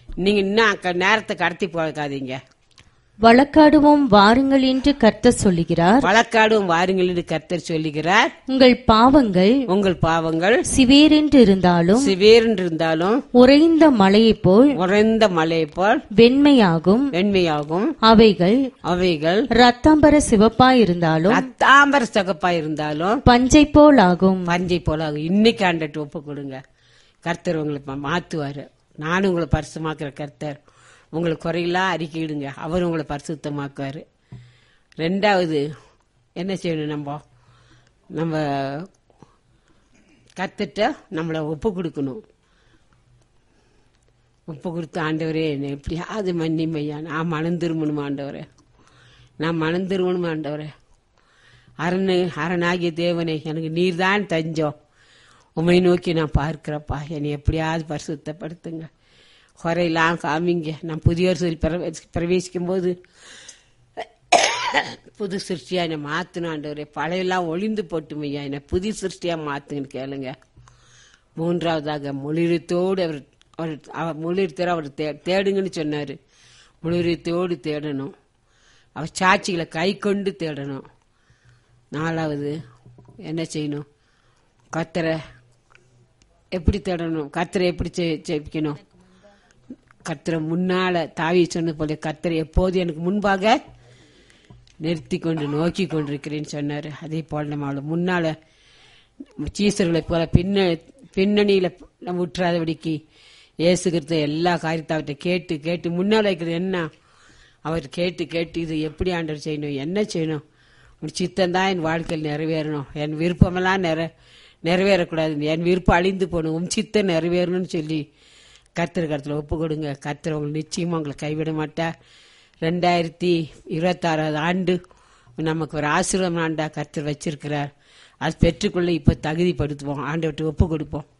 நீங்க இன்னும் க- நேரத்தை கடத்தி போகாதீங்க வழக்காடுவோம் வாருங்கள் என்று கர்த்தர் சொல்லுகிறார் வழக்காடும் வாருங்கள் என்று கர்த்தர் சொல்லுகிறார் உங்கள் பாவங்கள் உங்கள் பாவங்கள் சிவேரென்று இருந்தாலும் சிவேரென்று இருந்தாலும் உறைந்த மலையைப் போல் உறைந்த மலை போல் வெண்மையாகும் வெண்மையாகும் அவைகள் அவைகள் ரத்தாம்பர சிவப்பாயிருந்தாலும் அத்தாம்பர சகப்பா இருந்தாலும் பஞ்சை போல் ஆகும் பஞ்சை போல ஆகும். இன்னைக்கு ஆண்டட்டு ஒப்பு கொடுங்க கர்த்தர் உங்களை மா- மாத்துவாரு நானும் உங்களை பரிசுமாக்குற கர்த்தர் உங்களுக்கு குறையெல்லாம் அறிக்கையிடுங்க அவர் உங்களை பரிசுத்தமாக்குவாரு ரெண்டாவது என்ன செய்யணும் நம்ம நம்ம கத்துட்ட நம்மளை ஒப்பு கொடுக்கணும் ஒப்பு கொடுத்து ஆண்டவரே என்னை எப்படியாவது மன்னிமையா நான் மனம் திரும்பணும் ஆண்டவரே நான் மனம் திரும்பணும் ஆண்டவரே அரணு அரணாகிய தேவனே எனக்கு நீர்தான் தஞ்சம் உமை நோக்கி நான் பார்க்கிறப்பா என்னை எப்படியாவது பரிசுத்தப்படுத்துங்க குறையெல்லாம் காமிங்க நான் புதிய சொல்லி பிரவேசிக்கும் போது புது சிருஷ்டியா என்னை மாத்தணும் ஆண்டவரே பழையெல்லாம் ஒளிந்து போட்டுமையா என்னை புது சிருஷ்டியா மாத்துங்கன்னு கேளுங்க மூன்றாவதாக முளிரத்தோடு அவர் அவர் அவர் முளிர்த்தோடு அவர் தே தேடுங்கன்னு சொன்னார் முளிரத்தோடு தேடணும் அவர் சாட்சிகளை கை கொண்டு தேடணும் நாலாவது என்ன செய்யணும் கத்தரை எப்படி தேடணும் கத்தரை எப்படி செ- ஜெபிக்கணும் கத்தரை முன்னால தாவி சொன்னது போல கத்தரை எப்போது எனக்கு முன்பாக நிறுத்தி கொண்டு நோக்கி கொண்டிருக்கிறேன்னு சொன்னாரு அதே போல நம்ம அவளை முன்னால சீசர்களை போல பின்ன பின்னணியில நம்ம விட்டுறாதபடிக்கு இயேசுகிறத எல்லா காரியத்தை அவர்கிட்ட கேட்டு கேட்டு முன்னால வைக்கிறது என்ன அவர் கேட்டு கேட்டு இது எப்படி ஆண்டவர் செய்யணும் என்ன செய்யணும் உன் சித்தம் தான் என் வாழ்க்கையில் நிறைவேறணும் என் விருப்பமெல்லாம் நிற நிறைவேறக்கூடாது என் விருப்பம் அழிந்து போகணும் உன் சித்தம் நிறைவேறணும்னு சொல்லி கர்த்தர் கருத்தில் ஒப்பு கொடுங்க கர்த்தர் உங்களுக்கு நிச்சயமா உங்களை கைவிட மாட்டார் ரெண்டாயிரத்தி இருபத்தாறாவது ஆண்டு நமக்கு ஒரு ஆசீர்வாதம் ஆண்டா கர்த்தர் வச்சிருக்கிறார் அது பெற்றுக்கொள்ள இப்போ தகுதிப்படுத்துவோம் ஆண்டவர்கிட்ட ஒப்பு கொடுப்போம்